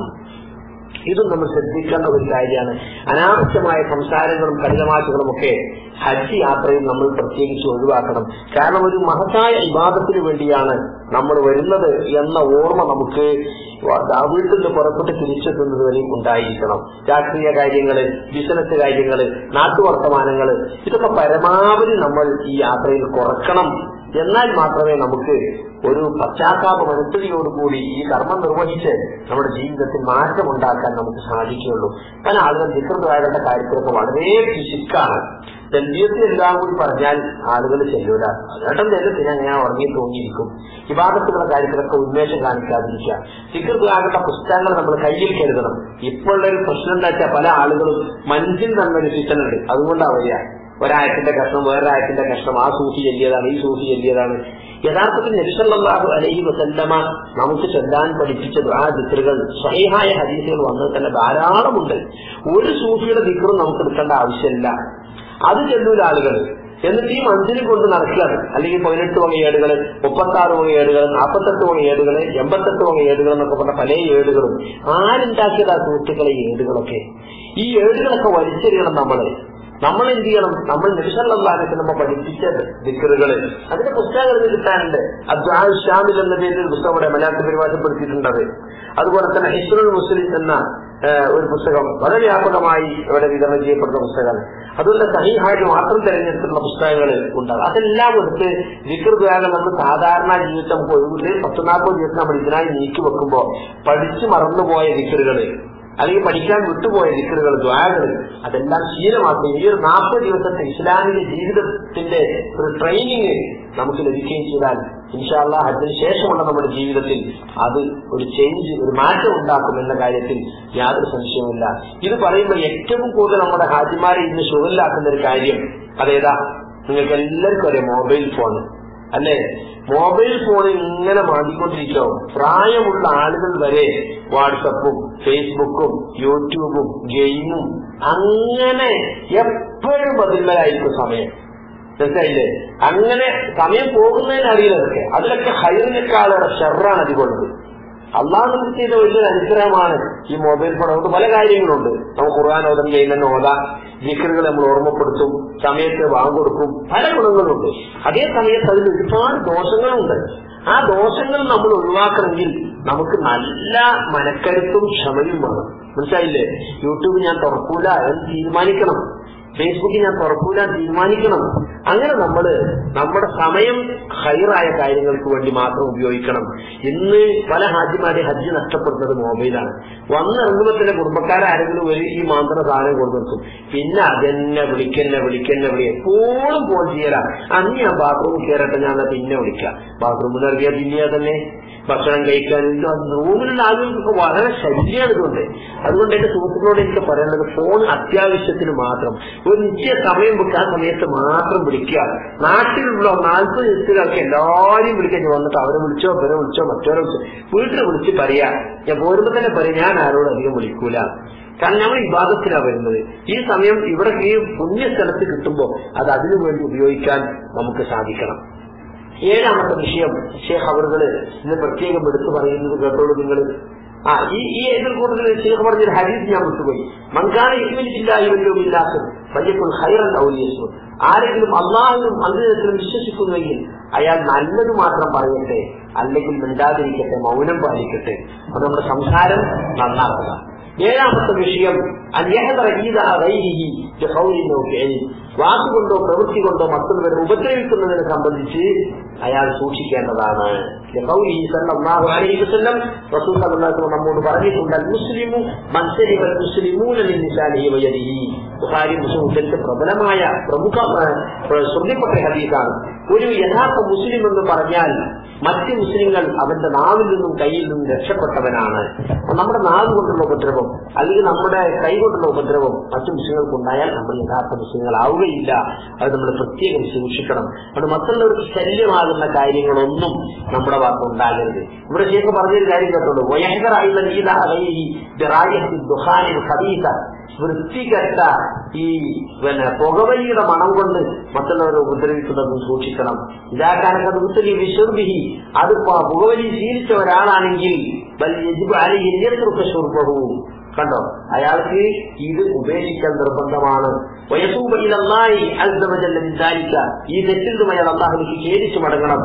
ഇതും നമ്മൾ ശ്രദ്ധിക്കേണ്ട ഒരു കാര്യമാണ് അനാവശ്യമായ സംസാരങ്ങളും കഠിനമാറ്റുകളും ഒക്കെ ഹജ്ജ് യാത്രയിൽ നമ്മൾ പ്രത്യേകിച്ച് ഒഴിവാക്കണം കാരണം ഒരു മഹത്തായ വിവാദത്തിന് വേണ്ടിയാണ് നമ്മൾ വരുന്നത് എന്ന ഓർമ്മ നമുക്ക് ആ വീട്ടിൽ നിന്ന് പുറപ്പെട്ട് തിരിച്ചെത്തുന്നത് വരെ ഉണ്ടായിരിക്കണം രാഷ്ട്രീയ കാര്യങ്ങള് ബിസിനസ് കാര്യങ്ങള് നാട്ടുവർത്തമാനങ്ങള് ഇതൊക്കെ പരമാവധി നമ്മൾ ഈ യാത്രയിൽ കുറക്കണം എന്നാൽ മാത്രമേ നമുക്ക് ഒരു പശ്ചാത്താപ മനസ്ഥിതിയോടുകൂടി ഈ കർമ്മം നിർവഹിച്ച് നമ്മുടെ ജീവിതത്തിൽ മാറ്റമുണ്ടാക്കാൻ നമുക്ക് സാധിക്കുകയുള്ളൂ പല ആളുകൾ വികൃതമാരുടെ കാര്യത്തിലൊക്കെ വളരെ ഫിസിക്കാണ് തെല്ലിയത്തിൽ എല്ലാം കൂടി പറഞ്ഞാൽ ആളുകൾ ചെല്ലൂല ഏട്ടൻ തെല്ലത്തിന് അങ്ങനെ ഉറങ്ങി തോന്നിയിരിക്കും വിവാദത്തുള്ള കാര്യത്തിലൊക്കെ ഉന്മേഷം കാണിക്കാതിരിക്കുക വികൃതമാകേണ്ട പുസ്തകങ്ങൾ നമ്മൾ കയ്യിൽ കരുതണം ഇപ്പോഴുള്ള ഒരു പ്രശ്നം എന്താ വെച്ചാൽ പല ആളുകളും മനസ്സിൽ തന്നെ ഒരു ഫിഷനുണ്ട് അതുകൊണ്ടാണ് വരിക ഒരായത്തിന്റെ കഷ്ണം വേറൊരായത്തിന്റെ കഷ്ണം ആ സൂഫി ചെല്ലിയതാണ് ഈ സൂഫി ചെല്ലിയതാണ് യഥാർത്ഥത്തിൽ നബിസല്ലാഹു അലൈഹി വസല്ലമ നമുക്ക് ചൊല്ലാൻ പഠിപ്പിച്ച ആ ദിക്കറുകൾ സ്വഹീഹായ ഹദീസുകൾ വന്നത് തന്നെ ധാരാളമുണ്ട് ഒരു സൂഫിയുടെ ദിക്കറും നമുക്ക് എടുക്കേണ്ട ആവശ്യമില്ല അത് ചെല്ലൂല ആളുകൾ എന്നിട്ട് ഈ മഞ്ചിനെ കൊണ്ട് നടക്കുകയാണ് അല്ലെങ്കിൽ പതിനെട്ട് വക ഏടുകള് മുപ്പത്തി ആറ് വക ഏടുകൾ നാൽപ്പത്തെട്ട് വക ഏടുകള് എൺപത്തെട്ട് വക ഏടുകൾ എന്നൊക്കെ പറഞ്ഞ പല ഏടുകളും ആരുണ്ടാക്കിയതാ സുഹൃത്തുക്കളെ ഈ ഏടുകളൊക്കെ ഈ ഏടുകളൊക്കെ വലിച്ചെറിയണം നമ്മള് നമ്മൾ എന്ത് ചെയ്യണം നമ്മൾ നിമിഷല്ലാഹത്തിന് നമ്മൾ പഠിപ്പിച്ച ദിക്കറുകള് അതിന്റെ പുസ്തകങ്ങൾ ഇത് കിട്ടാനുണ്ട് അബ്ദുൽ ഷാമിൽ എന്ന പേരിൽ ഒരു പുസ്തകം ഇവിടെ മലയാളത്തിൽ പരിഭാഷപ്പെടുത്തിയിട്ടുണ്ട് അത്. അതുപോലെ തന്നെ ഹിസ്റുൽ മുസ്ലിം എന്ന ഏഹ്, ഒരു പുസ്തകം വളരെ വ്യാപകമായി ഇവിടെ വിതരണം ചെയ്യപ്പെടുന്ന പുസ്തകമാണ് അതുപോലെ സഹിഹായിട്ട് മാത്രം തിരഞ്ഞെടുത്തിട്ടുള്ള പുസ്തകങ്ങൾ ഉണ്ട് അതെല്ലാം എടുത്ത് വികൃതയാകാൻ നമ്മൾ സാധാരണ ജീവിതത്തിൽ നമുക്ക് ഒഴിവിട്ട് പത്ത് നാൽപ്പത് ദിവസം നമ്മൾ ഇതിനായി നീക്കി വെക്കുമ്പോ പഠിച്ചു മറന്നുപോയ വിക്കറുകള് അല്ലെങ്കിൽ പഠിക്കാൻ വിട്ടുപോയ ദിക്കറുകൾ ദ്വാരകൾ അതെല്ലാം ശീലമാക്കി ഈ ഒരു നാൽപ്പത് ദിവസത്തെ ഇസ്ലാമിക ജീവിതത്തിന്റെ ഒരു ട്രെയിനിങ് നമുക്ക് ലഭിക്കുകയും ചെയ്താൽ ഇൻഷാല്ല ഹജ്ജിന് ശേഷമുള്ള നമ്മുടെ ജീവിതത്തിൽ അത് ഒരു ചേഞ്ച് ഒരു മാറ്റം ഉണ്ടാക്കും എന്ന കാര്യത്തിൽ യാതൊരു സംശയവുമില്ല ഇത് പറയുമ്പോൾ ഏറ്റവും കൂടുതൽ നമ്മുടെ ഹാജിമാരെ ഇന്ന് ഷുഗറിലാക്കുന്ന ഒരു കാര്യം അതേതാ നിങ്ങൾക്ക് എല്ലാവർക്കും അറിയാം മൊബൈൽ ഫോൺ അല്ലെ മൊബൈൽ ഫോൺ ഇങ്ങനെ മാറ്റിക്കൊണ്ടിരിക്കോ പ്രായമുള്ള ആളുകൾ വരെ വാട്സപ്പും ഫേസ്ബുക്കും യൂട്യൂബും ഗെയിമും അങ്ങനെ എപ്പോഴും അതില്ലായിരിക്കും സമയം മനസ്സിലായില്ലേ അങ്ങനെ സമയം പോകുന്നതിന് അറിയില്ല അതൊക്കെ അതിലൊക്കെ ഹൈറിനേക്കാളേറെ ഷെറാണ് അതുകൊണ്ടത് അള്ളാഹ് നമുക്ക് ചെയ്ത വലിയൊരു അനുഗ്രഹമാണ് ഈ മൊബൈൽ ഫോൺ അതുകൊണ്ട് പല കാര്യങ്ങളുണ്ട് നമുക്ക് ഖുർആൻ ഓതം ചെയ്യുന്ന ഓതാം ജിക്കറുകൾ നമ്മൾ ഓർമ്മപ്പെടുത്തും സമയത്ത് വാങ്ങൊടുക്കും പല ഗുണങ്ങളുണ്ട് അതേ സമയത്ത് അതിൽ ഒരുപാട് ദോഷങ്ങളുണ്ട് ആ ദോഷങ്ങൾ നമ്മൾ ഒഴിവാക്കണമെങ്കിൽ നമുക്ക് നല്ല മനക്കരുത്തും ക്ഷമയും വേണം മനസ്സിലായില്ലേ യൂട്യൂബ് ഞാൻ തുറക്കൂല എന്ന് തീരുമാനിക്കണം ഫേസ്ബുക്കിൽ ഞാൻ തുറക്കൂല തീരുമാനിക്കണം അങ്ങനെ നമ്മൾ നമ്മുടെ സമയം ഹൈറായ കാര്യങ്ങൾക്ക് വേണ്ടി മാത്രം ഉപയോഗിക്കണം ഇന്ന് പല ഹാജിമാരെ ഹജ്ജ് നഷ്ടപ്പെടുന്നത് മൊബൈലാണ് വന്നിറങ്ങുമ്പോൾ തന്നെ കുടുംബക്കാരാരെങ്കിലും ഒരു ഈ മാന്ത്രണ സാധനം കൊണ്ടുവെക്കും പിന്നെ അതെന്നെ വിളിക്കന്നെ വിളിക്കന്നെ വിളി എപ്പോഴും ഫോൺ ചെയ്യല അന്ന് ഞാൻ ബാത്റൂമിൽ കയറട്ടെ ഞാൻ എന്നാ പിന്നെ വിളിക്കാം ബാത്റൂമിൽ ഇറങ്ങിയാൽ പിന്നെ തന്നെ ഭക്ഷണം കഴിക്കാൻ റൂമിലുള്ള ആളുകൾക്കൊക്കെ വളരെ ശല്യമാണ് ഇതുകൊണ്ട് അതുകൊണ്ട് എന്റെ സുഹൃത്തുക്കളോട് എനിക്ക് പറയാനുള്ളത് ഫോൺ അത്യാവശ്യത്തിന് മാത്രം ഒരു നിശ്ചയ സമയം വിട്ട് ആ സമയത്ത് മാത്രം വിളിക്കുക നാട്ടിലുള്ള നാൽപ്പത് ദിവസത്തിലൊക്കെ എല്ലാവരെയും വിളിക്കാൻ വന്നിട്ട് അവരെ വിളിച്ചോ ഇവരെ വിളിച്ചോ മറ്റവരെ വിളിച്ചോ വീട്ടിൽ വിളിച്ച് പറയാ ഞാൻ പോരുമ്പോ തന്നെ പറയാം ഞാൻ ആരോടും അധികം വിളിക്കൂല കാരണം നമ്മൾ വിവാദത്തിലാണ് വരുന്നത് ഈ സമയം ഇവിടെ ഈ പുണ്യ സ്ഥലത്ത് കിട്ടുമ്പോൾ അത് അതിനു വേണ്ടി ഉപയോഗിക്കാൻ നമുക്ക് സാധിക്കണം ഏഴാമത്തെ വിഷയം ഷേഖ് അവറുകള് ഇന്ന് പ്രത്യേകം എടുത്തു പറയുന്നത് കേട്ടോളൂ നിങ്ങൾ ആ ഈ ഈ ഇതിൽ കൂടുതൽ ഷേഖ് പറഞ്ഞൊരു ഹരീസ് ഞാൻ വിട്ടുപോയി മങ്കാന ഇസ്മില്ലാഹി വല്ലും ഇല്ലാത്തും വല്യപ്പോൾ ഹൈറൻ ഔലിയസ്വം ആരെങ്കിലും അള്ളാഹുവിനും അന്തരത്തിലും വിശ്വസിക്കുന്നുവെങ്കിൽ അയാൾ നല്ലത് മാത്രം പറയട്ടെ അല്ലെങ്കിൽ മിണ്ടാതിരിക്കട്ടെ മൗനം പാലിക്കട്ടെ അത് നമ്മുടെ സംസാരം നന്നാക്കുക ഏഴാമത്തെ വിഷയം വാക്കുകൊണ്ടോ പ്രവൃത്തി കൊണ്ടോ മറ്റുള്ളവരെ ഉപദ്രവിക്കുന്നതിനെ സംബന്ധിച്ച് അയാൾ സൂക്ഷിക്കേണ്ടതാണ് നമ്മോട് പറഞ്ഞിട്ടുണ്ട് മുസ്ലിമു മത്സരികൾ ബുഹാരി മുസ്ലിം പ്രബലമായ പ്രമുഖ ശ്രദ്ധിപ്പെട്ട ഹദീസാണ് ഒരു യഥാർത്ഥ മുസ്ലിം എന്ന് പറഞ്ഞാൽ മറ്റ് മുസ്ലിങ്ങൾ അവന്റെ നാവിൽ നിന്നും കയ്യിൽ നിന്നും രക്ഷപ്പെട്ടവനാണ് നമ്മുടെ നാവ് കൊണ്ടുള്ള ഉപദ്രവം അല്ലെങ്കിൽ നമ്മുടെ കൈ കൊണ്ടുള്ള ഉപദ്രവം മറ്റു മുസ്ലിങ്ങൾക്ക് ഉണ്ടായാൽ നമ്മൾ യഥാർത്ഥ മുസ്ലിങ്ങളാവുകയില്ല അത് നമ്മൾ പ്രത്യേകം സൂക്ഷിക്കണം അത് മറ്റുള്ളവർക്ക് ശല്യമാകുന്ന കാര്യങ്ങളൊന്നും നമ്മുടെ ഭാഗത്ത് ഉണ്ടാകരുത് ഇവിടെ ശേഷം പറഞ്ഞൊരു കാര്യം കേട്ടുള്ളൂ വയങ്കറായുള്ള വൃത്തികെട്ട ഈ പിന്നെ പുകവലിയുടെ മണം കൊണ്ട് മറ്റുള്ളവരെ ഉപദ്രവിക്കുന്നതും സൂക്ഷിക്കണം ഇതാക്കാനൊക്കെ മുത്തലി വിശ്വർബിഹി അത് പുകവലി ശീലിച്ച ഒരാളാണെങ്കിൽ ശുർബഹവും കണ്ടോ അയാൾക്ക് ഇത് ഉപേക്ഷിക്കൽ നിർബന്ധമാണ് ഈ തെറ്റിൽ നിന്നും അയാൾ അള്ളാഹുലേക്ക് ഖേദിച്ചു മടങ്ങണം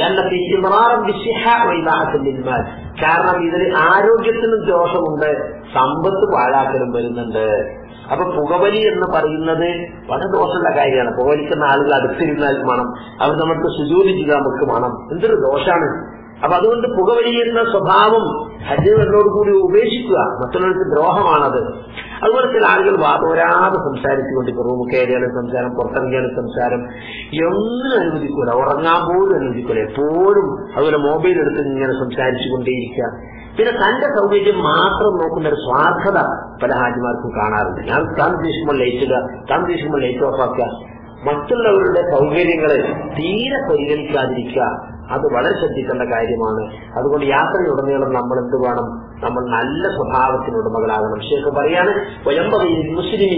കാരണം ഇതിന് ആരോഗ്യത്തിനും ദോഷമുണ്ട് സമ്പത്ത് പാഴാക്കലും വരുന്നുണ്ട് അപ്പൊ പുകവലി എന്ന് പറയുന്നത് വളരെ ദോഷമുള്ള കാര്യമാണ് പുകവലിക്കുന്ന ആളുകൾ അടുത്തിരുന്നാൽ മണം അവർ നമുക്ക് സുജോലിക്കുക നമുക്ക് മണം എന്തൊരു ദോഷാണ് അപ്പൊ അതുകൊണ്ട് പുകവലി എന്ന സ്വഭാവം ഹജ്ജിനോട് കൂടി ഉപേക്ഷിക്കുക മറ്റുള്ളവർക്ക് ദ്രോഹമാണത് അതുപോലെ ചില ആളുകൾ വാതോരാതെ സംസാരിച്ചുകൊണ്ട് ഇപ്പൊ റൂം കയറിയാണ് സംസാരം പുറത്തിറങ്ങിയാണ് സംസാരം ഒന്നും അനുവദിക്കൂല ഉറങ്ങാൻ പോലും അനുവദിക്കൂല എപ്പോഴും അതുപോലെ മൊബൈൽ എടുത്ത് ഇങ്ങനെ സംസാരിച്ചു കൊണ്ടേയിരിക്കുക പിന്നെ തന്റെ സൗകര്യം മാത്രം നോക്കുന്ന ഒരു സ്വാർത്ഥത പല ഹാജിമാർക്കും കാണാറുണ്ട് ഞാൻ താൻ ഉദ്ദേശിക്കുമ്പോൾ ലൈറ്റ് ഇടുക താൻ ഉദ്ദേശിക്കുമ്പോൾ ലൈറ്റ് ഓഫ് ആക്കുക മറ്റുള്ളവരുടെ സൗകര്യങ്ങളെ തീരെ പരിഗണിക്കാതിരിക്കുക അത് വളരെ ശ്രദ്ധിക്കേണ്ട കാര്യമാണ് അതുകൊണ്ട് യാത്രയുടനീളം നമ്മൾ എന്ത് വേണം നമ്മൾ നല്ല സ്വഭാവത്തിന് ഉടമകളാകണം ശേഖർ പറയാണ് മുസ്ലിമി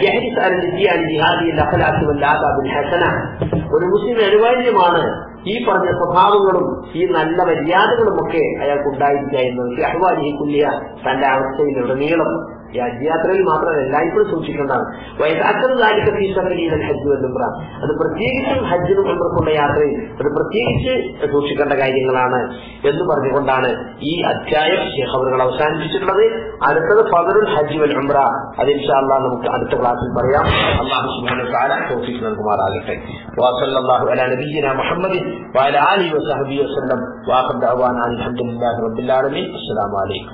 ഒരു മുസ്ലിം അനിവാര്യമാണ് ഈ പറഞ്ഞ സ്വഭാവങ്ങളും ഈ നല്ല മര്യാദകളും ഒക്കെ അയാൾക്ക് ഉണ്ടായിരിക്കുക എന്നത് അഹ്വാലി കുല്യ തന്റെ അവസ്ഥയിലുടനീളം യാത്രയിൽ മാത്രമല്ല എല്ലായ്പ്പോഴും സൂക്ഷിക്കേണ്ടതാണ് വയസ്സാക്കുന്നത് ഹജ്ജ് വെല്ലുമ്പ്ര അത് പ്രത്യേകിച്ചും ഹജ്ജിനും ഉമ്രക്കുള്ള യാത്രയിൽ അത് പ്രത്യേകിച്ച് സൂക്ഷിക്കേണ്ട കാര്യങ്ങളാണ് എന്ന് പറഞ്ഞുകൊണ്ടാണ് ഈ അധ്യായം ഷേഖ് അവറുകൾ അവസാനിപ്പിച്ചിട്ടുള്ളത് അടുത്തത് ഫതറുൽ ഹജ്ജ് വൽ ഉംറ അത് ഇൻഷാല്ലാ നമുക്ക് അടുത്ത ക്ലാസ്സിൽ പറയാം അള്ളാഹു സുബ്ഹാനഹു വതആല തൗഫീഖ് നൽകുമാറാകട്ടെ വസല്ലല്ലാഹു അലാ നബിയ്യിന മുഹമ്മദിൻ വഅലാ ആലിഹി വസഹബിഹി വസല്ലം വാഖിർ ദഅവാന അൽഹംദുലില്ലാഹി റബ്ബിൽ ആലമീൻ അസ്സലാമു അലൈക്കും